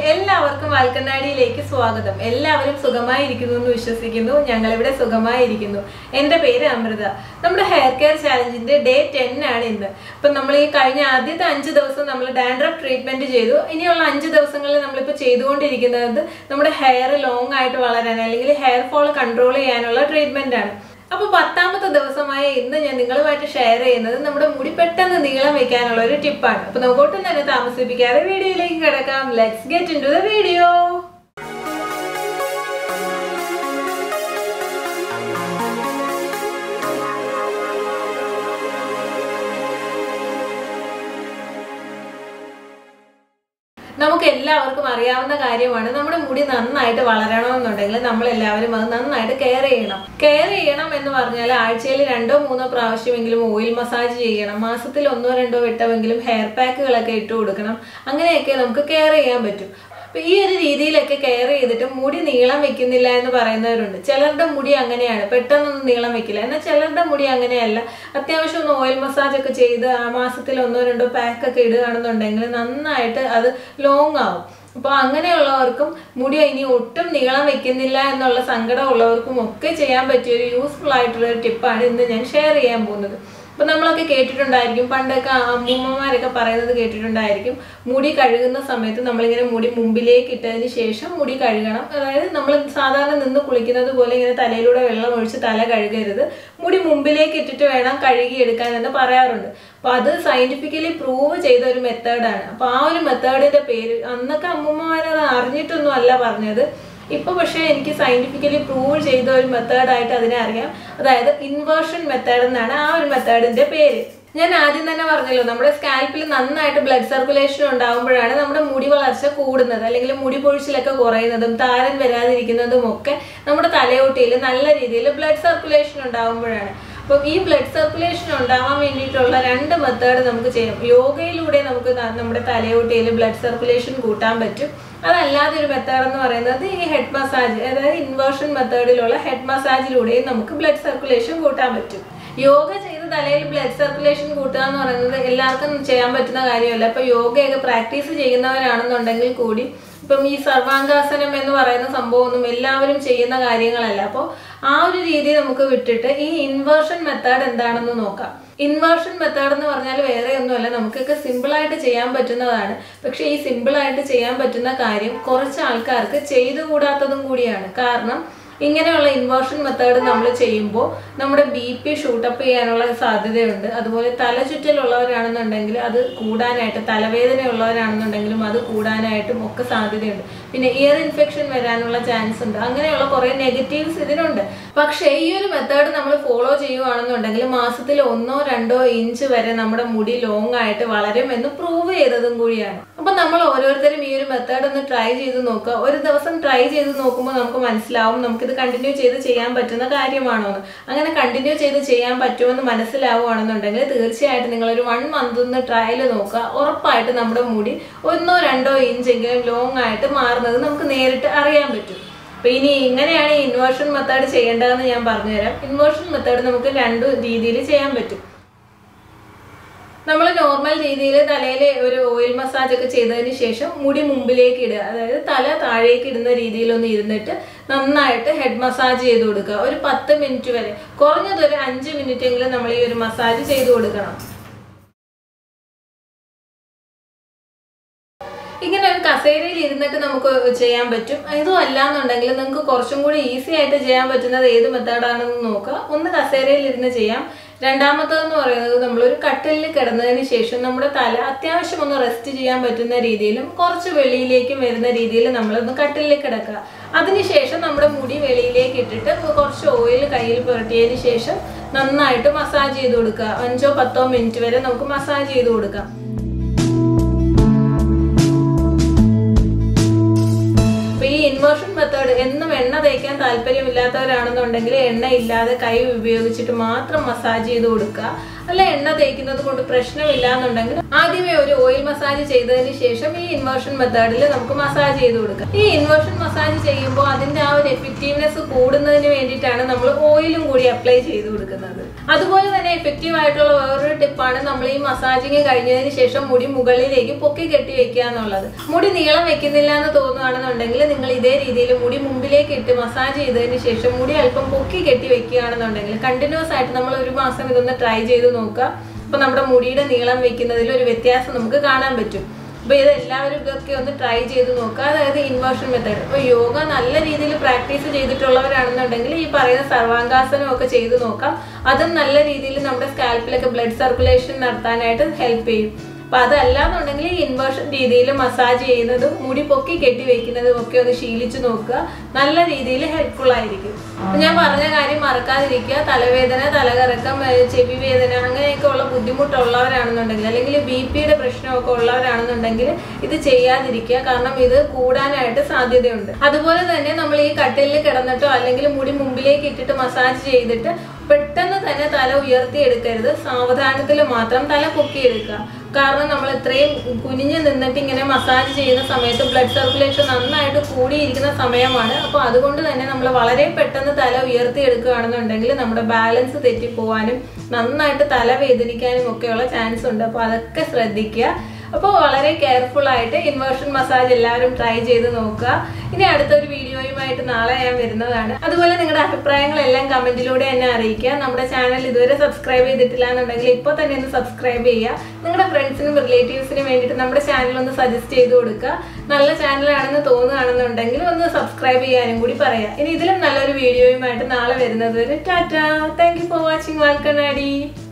എല്ലാവർക്കും വാൽക്കണ്ണാടിയിലേക്ക് സ്വാഗതം എല്ലാവരും സുഖമായിരിക്കുന്നു എന്ന് വിശ്വസിക്കുന്നു ഞങ്ങൾ ഇവിടെ സുഖമായിരിക്കുന്നു എൻ്റെ പേര് അമൃത നമ്മുടെ ഹെയർ കെയർ ചാലഞ്ചിന്റെ ഡേ ടെൻ ആണ് ഇന്ന് ഇപ്പം നമ്മൾ ഈ കഴിഞ്ഞ ആദ്യത്തെ അഞ്ച് ദിവസം നമ്മൾ ഡാൻഡ്രഫ് ട്രീറ്റ്മെന്റ് ചെയ്തു ഇനിയുള്ള അഞ്ച് ദിവസങ്ങളിൽ നമ്മളിപ്പോൾ ചെയ്തുകൊണ്ടിരിക്കുന്നത് നമ്മുടെ ഹെയർ ലോങ് ആയിട്ട് വളരാൻ അല്ലെങ്കിൽ ഹെയർ ഫോൾ കൺട്രോൾ ചെയ്യാനുള്ള ട്രീറ്റ്മെന്റ് ആണ് അപ്പൊ പത്താമത്തെ ദിവസമായ ഇന്ന് ഞാൻ നിങ്ങളുമായിട്ട് ഷെയർ ചെയ്യുന്നത് നമ്മുടെ മുടി പെട്ടെന്ന് നീളം വെക്കാനുള്ള ഒരു ടിപ്പാണ് അപ്പൊ നമുക്ക് ഒട്ടും തന്നെ താമസിപ്പിക്കാതെ വീഡിയോയിലേക്ക് കിടക്കാം let's get into the video നമുക്ക് എല്ലാവർക്കും അറിയാവുന്ന കാര്യമാണ് നമ്മുടെ മുടി നന്നായിട്ട് വളരണമെന്നുണ്ടെങ്കിൽ നമ്മൾ എല്ലാവരും അത് നന്നായിട്ട് കെയർ ചെയ്യണം കെയർ ചെയ്യണം എന്ന് പറഞ്ഞാൽ ആഴ്ചയിൽ രണ്ടോ മൂന്നോ പ്രാവശ്യമെങ്കിലും ഓയിൽ മസാജ് ചെയ്യണം മാസത്തിൽ ഒന്നോ രണ്ടോ വട്ടമെങ്കിലും ഹെയർ പാക്കുകളൊക്കെ ഇട്ട് കൊടുക്കണം അങ്ങനെയൊക്കെ നമുക്ക് കെയർ ചെയ്യാൻ പറ്റും അപ്പൊ ഈ ഒരു രീതിയിലൊക്കെ കെയർ ചെയ്തിട്ട് മുടി നീളം വെക്കുന്നില്ല എന്ന് പറയുന്നവരുണ്ട് ചിലരുടെ മുടി അങ്ങനെയാണ് പെട്ടെന്നൊന്നും നീളം വെക്കില്ല എന്നാൽ ചിലരുടെ മുടി അങ്ങനെയല്ല അത്യാവശ്യം ഒന്ന് ഓയിൽ മസാജ് ഒക്കെ ചെയ്ത് ആ മാസത്തിൽ ഒന്നോ രണ്ടോ പാക്ക് ഒക്കെ ഇടുകയാണെന്നുണ്ടെങ്കിൽ നന്നായിട്ട് അത് ലോങ് ആവും അപ്പോൾ അങ്ങനെയുള്ളവർക്കും മുടി ഇനി ഒട്ടും നീളം വെക്കുന്നില്ല എന്നുള്ള സങ്കടമുള്ളവർക്കും ഒക്കെ ചെയ്യാൻ പറ്റിയ ഒരു യൂസ്ഫുൾ ആയിട്ടുള്ള ഒരു ടിപ്പാണ് ഇന്ന് ഞാൻ ഷെയർ ചെയ്യാൻ പോകുന്നത് അപ്പൊ നമ്മളൊക്കെ കേട്ടിട്ടുണ്ടായിരിക്കും പണ്ടൊക്കെ അമ്മൂമ്മമാരൊക്കെ പറയുന്നത് കേട്ടിട്ടുണ്ടായിരിക്കും മുടി കഴുകുന്ന സമയത്ത് നമ്മളിങ്ങനെ മുടി മുമ്പിലേക്ക് ഇട്ടതിന് ശേഷം മുടി കഴുകണം അതായത് നമ്മൾ സാധാരണ നിന്ന് കുളിക്കുന്നത് പോലെ ഇങ്ങനെ തലയിലൂടെ വെള്ളം ഒഴിച്ച് തല കഴുകരുത് മുടി മുമ്പിലേക്ക് ഇട്ടിട്ട് വേണം കഴുകിയെടുക്കാൻ എന്ന് പറയാറുണ്ട് അപ്പൊ അത് സയന്റിഫിക്കലി പ്രൂവ് ചെയ്ത ഒരു മെത്തേഡാണ് അപ്പൊ ആ ഒരു മെത്തേഡിന്റെ പേര് അന്നൊക്കെ അമ്മൂമ്മമാരത് അറിഞ്ഞിട്ടൊന്നും അല്ല പറഞ്ഞത് ഇപ്പൊ പക്ഷേ എനിക്ക് സയന്റിഫിക്കലി പ്രൂവ് ചെയ്ത ഒരു മെത്തേഡായിട്ട് അതിനെ അറിയാം അതായത് ഇൻവേർഷൻ മെത്തേഡ് എന്നാണ് ആ ഒരു മെത്തേഡിന്റെ പേര് ഞാൻ ആദ്യം തന്നെ പറഞ്ഞല്ലോ നമ്മുടെ സ്കാൽപ്പിൽ നന്നായിട്ട് ബ്ലഡ് സർക്കുലേഷൻ ഉണ്ടാകുമ്പോഴാണ് നമ്മുടെ മുടി വളർച്ച കൂടുന്നത് അല്ലെങ്കിൽ മുടി പൊഴിച്ചിലൊക്കെ കുറയുന്നതും താരൻ വരാതിരിക്കുന്നതും ഒക്കെ നമ്മുടെ തലയോട്ടിയിൽ നല്ല രീതിയിൽ ബ്ലഡ് സർക്കുലേഷൻ ഉണ്ടാകുമ്പോഴാണ് അപ്പം ഈ ബ്ലഡ് സർക്കുലേഷൻ ഉണ്ടാവാൻ വേണ്ടിയിട്ടുള്ള രണ്ട് മെത്തേഡ് നമുക്ക് ചെയ്യാം യോഗയിലൂടെ നമുക്ക് ന- നമ്മുടെ തലയോട്ടിയിൽ ബ്ലഡ് സർക്കുലേഷൻ കൂട്ടാൻ പറ്റും അതല്ലാതെ ഒരു മെത്തേഡ് എന്ന് പറയുന്നത് ഈ ഹെഡ് മസാജ് അതായത് ഇൻവേർഷൻ മെത്തേഡിലുള്ള ഹെഡ് മസാജിലൂടെയും നമുക്ക് ബ്ലഡ് സർക്കുലേഷൻ കൂട്ടാൻ പറ്റും യോഗ ചെയ്ത് തലയിൽ ബ്ലഡ് സർക്കുലേഷൻ കൂട്ടുക എന്ന് പറയുന്നത് എല്ലാവർക്കും ചെയ്യാൻ പറ്റുന്ന കാര്യമല്ല ഇപ്പൊ യോഗയൊക്കെ പ്രാക്ടീസ് ചെയ്യുന്നവരാണെന്നുണ്ടെങ്കിൽ കൂടി ഇപ്പം ഈ സർവാംഗാസനം എന്ന് പറയുന്ന സംഭവമൊന്നും എല്ലാവരും ചെയ്യുന്ന കാര്യങ്ങളല്ല അപ്പോൾ ആ ഒരു രീതി നമുക്ക് വിട്ടിട്ട് ഈ ഇൻവേർഷൻ മെത്തേഡ് എന്താണെന്ന് നോക്കാം ഇൻവേർഷൻ മെത്തേഡ് എന്ന് പറഞ്ഞാൽ വേറെ ഒന്നുമല്ല നമുക്കൊക്കെ സിമ്പിളായിട്ട് ചെയ്യാൻ പറ്റുന്നതാണ് പക്ഷേ ഈ സിമ്പിളായിട്ട് ചെയ്യാൻ പറ്റുന്ന കാര്യം കുറച്ച് ആൾക്കാർക്ക് ചെയ്തുകൂടാത്തതും കൂടിയാണ് കാരണം ഇങ്ങനെയുള്ള ഇൻവേർഷൻ മെത്തേഡ് നമ്മൾ ചെയ്യുമ്പോൾ നമ്മുടെ ബി പി ഷൂട്ടപ്പ് ചെയ്യാനുള്ള സാധ്യതയുണ്ട് അതുപോലെ തലചുറ്റലുള്ളവരാണെന്നുണ്ടെങ്കിൽ അത് കൂടാനായിട്ട് തലവേദന ഉള്ളവരാണെന്നുണ്ടെങ്കിലും അത് കൂടാനായിട്ടും ഒക്കെ സാധ്യതയുണ്ട് പിന്നെ ഇയർ ഇൻഫെക്ഷൻ വരാനുള്ള ചാൻസ് ഉണ്ട് അങ്ങനെയുള്ള കുറേ നെഗറ്റീവ്സ് ഇതിനുണ്ട് പക്ഷേ ഈ ഒരു മെത്തേഡ് നമ്മൾ ഫോളോ ചെയ്യുവാണെന്നുണ്ടെങ്കിൽ മാസത്തിൽ ഒന്നോ രണ്ടോ ഇഞ്ച് വരെ നമ്മുടെ മുടി ലോങ് ആയിട്ട് വളരും എന്ന് പ്രൂവ് ചെയ്തതും കൂടിയാണ് അപ്പൊ നമ്മൾ ഓരോരുത്തരും ഈ ഒരു മെത്തേഡ് ഒന്ന് ട്രൈ ചെയ്ത് നോക്കുക ഒരു ദിവസം ട്രൈ ചെയ്ത് നോക്കുമ്പോൾ നമുക്ക് മനസ്സിലാവും നമുക്കിത് കണ്ടിന്യൂ ചെയ്ത് ചെയ്യാൻ പറ്റുന്ന കാര്യമാണോ എന്ന് അങ്ങനെ കണ്ടിന്യൂ ചെയ്ത് ചെയ്യാൻ പറ്റുമെന്ന് മനസ്സിലാവുകയാണെന്നുണ്ടെങ്കിൽ തീർച്ചയായിട്ടും നിങ്ങൾ ഒരു വൺ മന്ത് ഒന്ന് ട്രയൽ നോക്കുക ഉറപ്പായിട്ട് നമ്മുടെ മുടി ഒന്നോ രണ്ടോ ഇഞ്ചെങ്കിലും ലോങ് ആയിട്ട് മാറുന്നത് നമുക്ക് നേരിട്ട് അറിയാൻ പറ്റും അപ്പൊ ഇനി ഇങ്ങനെയാണ് ഈ ഇൻവേർഷൻ മെത്തേഡ് ചെയ്യേണ്ടതെന്ന് ഞാൻ പറഞ്ഞുതരാം ഇൻവേർഷൻ മെത്തേഡ് നമുക്ക് രണ്ട് രീതിയിൽ ചെയ്യാൻ പറ്റും നമ്മൾ നോർമൽ രീതിയിൽ തലയിൽ ഒരു ഓയിൽ മസാജ് ഒക്കെ ചെയ്തതിന് ശേഷം മുടി മുമ്പിലേക്ക് ഇടുക അതായത് തല താഴേക്ക് ഇടുന്ന രീതിയിലൊന്ന് ഇരുന്നിട്ട് നന്നായിട്ട് ഹെഡ് മസാജ് ചെയ്ത് കൊടുക്കുക ഒരു പത്ത് മിനിറ്റ് വരെ കുറഞ്ഞത് ഒരു അഞ്ച് മിനിറ്റ് എങ്കിലും നമ്മൾ ഈ ഒരു മസാജ് ചെയ്ത് കൊടുക്കണം ഇങ്ങനെ ഒരു കസേരയിൽ ഇരുന്നിട്ട് നമുക്ക് ചെയ്യാൻ പറ്റും ഇതും അല്ലാന്നുണ്ടെങ്കിൽ നിങ്ങൾക്ക് കുറച്ചും കൂടി ഈസി ആയിട്ട് ചെയ്യാൻ പറ്റുന്നത് ഏത് മെത്തേഡാണെന്ന് നോക്കുക ഒന്ന് കസേരയിൽ ഇരുന്ന് ചെയ്യാം രണ്ടാമത്തേതെന്ന് പറയുന്നത് നമ്മളൊരു കട്ടിലിൽ കിടന്നതിന് ശേഷം നമ്മുടെ തല അത്യാവശ്യം ഒന്ന് റെസ്റ്റ് ചെയ്യാൻ പറ്റുന്ന രീതിയിലും കുറച്ച് വെളിയിലേക്കും വരുന്ന രീതിയിൽ നമ്മളൊന്ന് കട്ടിലിൽ കിടക്കുക അതിനുശേഷം നമ്മുടെ മുടി വെളിയിലേക്ക് ഇട്ടിട്ട് കുറച്ച് ഓയിൽ കയ്യിൽ പുരട്ടിയതിന് ശേഷം നന്നായിട്ട് മസാജ് ചെയ്ത് കൊടുക്കുക അഞ്ചോ പത്തോ മിനിറ്റ് വരെ നമുക്ക് മസാജ് ചെയ്ത് കൊടുക്കാം അപ്പൊ ഈ ഇൻവേർഷൻ മെത്തേഡ് എന്നും എണ്ണ തേക്കാൻ താല്പര്യമില്ലാത്തവരാണെന്നുണ്ടെങ്കിൽ എണ്ണ ഇല്ലാതെ കൈ ഉപയോഗിച്ചിട്ട് മാത്രം മസാജ് ചെയ്ത് കൊടുക്കുക അല്ല എണ്ണ തേക്കുന്നത് കൊണ്ട് പ്രശ്നമില്ല എന്നുണ്ടെങ്കിൽ ആദ്യമേ ഒരു ഓയിൽ മസാജ് ചെയ്തതിന് ശേഷം ഈ ഇൻവേർഷൻ മെത്തേഡിൽ നമുക്ക് മസാജ് ചെയ്ത് കൊടുക്കാം ഈ ഇൻവേർഷൻ മസാജ് ചെയ്യുമ്പോൾ അതിന്റെ ആ ഒരു എഫക്റ്റീവ്നെസ് കൂടുന്നതിന് വേണ്ടിയിട്ടാണ് നമ്മൾ ഓയിലും കൂടി അപ്ലൈ ചെയ്ത് കൊടുക്കുന്നത് അതുപോലെ തന്നെ എഫക്റ്റീവ് ആയിട്ടുള്ള വേറൊരു ടിപ്പാണ് നമ്മൾ ഈ മസാജിങ് കഴിഞ്ഞതിന് ശേഷം മുടി മുകളിലേക്ക് പൊക്കി കെട്ടി വെക്കുക എന്നുള്ളത് മുടി നീളം വെക്കുന്നില്ല എന്ന് തോന്നുകയാണെന്നുണ്ടെങ്കിൽ നിങ്ങൾ ഇതേ രീതിയിൽ മുടി മുമ്പിലേക്ക് ഇട്ട് മസാജ് ചെയ്തതിന് ശേഷം മുടി അല്പം പൊക്കി കെട്ടി വെക്കുകയാണെന്നുണ്ടെങ്കിൽ കണ്ടിന്യൂസ് ആയിട്ട് നമ്മൾ ഒരു മാസം ഇതൊന്ന് ട്രൈ ചെയ്ത് നോക്കുക അപ്പൊ നമ്മുടെ മുടിയുടെ നീളം വെക്കുന്നതിൽ ഒരു വ്യത്യാസം നമുക്ക് കാണാൻ പറ്റും അപ്പൊ ഇത് എല്ലാവരും ഇതൊക്കെ ഒന്ന് ട്രൈ ചെയ്ത് നോക്കുക അതായത് ഇൻവേർഷൻ മെത്തേഡ് അപ്പൊ യോഗ നല്ല രീതിയിൽ പ്രാക്ടീസ് ചെയ്തിട്ടുള്ളവരാണെന്നുണ്ടെങ്കിൽ ഈ പറയുന്ന സർവാംഗാസനം ഒക്കെ ചെയ്ത് നോക്കാം അതും നല്ല രീതിയിൽ നമ്മുടെ സ്കാൽപ്പിലൊക്കെ ബ്ലഡ് സർക്കുലേഷൻ നടത്താനായിട്ട് ഹെൽപ്പ് ചെയ്യും അപ്പൊ അതല്ലാന്നുണ്ടെങ്കിൽ ഈ ഇൻവേർഷൻ രീതിയിൽ മസാജ് ചെയ്യുന്നതും മുടി പൊക്കി കെട്ടി വെക്കുന്നതും ഒക്കെ ഒന്ന് ശീലിച്ചു നോക്കുക നല്ല രീതിയിൽ ഹെൽപ്ഫുൾ ആയിരിക്കും അപ്പൊ ഞാൻ പറഞ്ഞ കാര്യം മറക്കാതിരിക്കുക തലവേദന തലകറക്കം ഏഹ് ചെവി വേദന അങ്ങനെയൊക്കെ ഉള്ള ബുദ്ധിമുട്ടുള്ളവരാണെന്നുണ്ടെങ്കിൽ അല്ലെങ്കിൽ ബി പിയുടെ പ്രശ്നമൊക്കെ ഉള്ളവരാണെന്നുണ്ടെങ്കിൽ ഇത് ചെയ്യാതിരിക്കുക കാരണം ഇത് കൂടാനായിട്ട് സാധ്യതയുണ്ട് അതുപോലെ തന്നെ നമ്മൾ ഈ കട്ടിലിൽ കിടന്നിട്ടോ അല്ലെങ്കിൽ മുടി മുമ്പിലേക്ക് ഇട്ടിട്ട് മസാജ് ചെയ്തിട്ട് പെട്ടെന്ന് തന്നെ തല ഉയർത്തിയെടുക്കരുത് സാവധാനത്തിൽ മാത്രം തല പൊക്കിയെടുക്കുക കാരണം നമ്മൾ ഇത്രയും കുനിഞ്ഞ് നിന്നിട്ട് ഇങ്ങനെ മസാജ് ചെയ്യുന്ന സമയത്ത് ബ്ലഡ് സർക്കുലേഷൻ നന്നായിട്ട് കൂടിയിരിക്കുന്ന സമയമാണ് അപ്പോൾ അതുകൊണ്ട് തന്നെ നമ്മൾ വളരെ പെട്ടെന്ന് തല ഉയർത്തിയെടുക്കുകയാണെന്നുണ്ടെങ്കിൽ നമ്മുടെ ബാലൻസ് തെറ്റിപ്പോവാനും നന്നായിട്ട് തല വേദനിക്കാനും ഒക്കെയുള്ള ചാൻസ് ഉണ്ട് അപ്പോൾ അതൊക്കെ ശ്രദ്ധിക്കുക അപ്പോൾ വളരെ കെയർഫുൾ ആയിട്ട് ഇൻവേർഷൻ മസാജ് എല്ലാവരും ട്രൈ ചെയ്ത് നോക്കുക ഇനി അടുത്തൊരു വീഡിയോയുമായിട്ട് നാളെ ഞാൻ വരുന്നതാണ് അതുപോലെ നിങ്ങളുടെ അഭിപ്രായങ്ങളെല്ലാം കമന്റിലൂടെ എന്നെ അറിയിക്കുക നമ്മുടെ ചാനൽ ഇതുവരെ സബ്സ്ക്രൈബ് ചെയ്തിട്ടില്ല എന്നുണ്ടെങ്കിൽ ഇപ്പോൾ തന്നെ ഒന്ന് സബ്സ്ക്രൈബ് ചെയ്യുക നിങ്ങളുടെ ഫ്രണ്ട്സിനും റിലേറ്റീവ്സിനും വേണ്ടിയിട്ട് നമ്മുടെ ചാനൽ ഒന്ന് സജസ്റ്റ് ചെയ്ത് കൊടുക്കുക നല്ല ചാനലാണെന്ന് തോന്നുകയാണെന്നുണ്ടെങ്കിൽ ഒന്ന് സബ്സ്ക്രൈബ് ചെയ്യാനും കൂടി പറയാം ഇനി ഇതിലും നല്ലൊരു വീഡിയോയുമായിട്ട് നാളെ വരുന്നത് വരെ tata thank you for watching വാൽക്കണ്ണാടി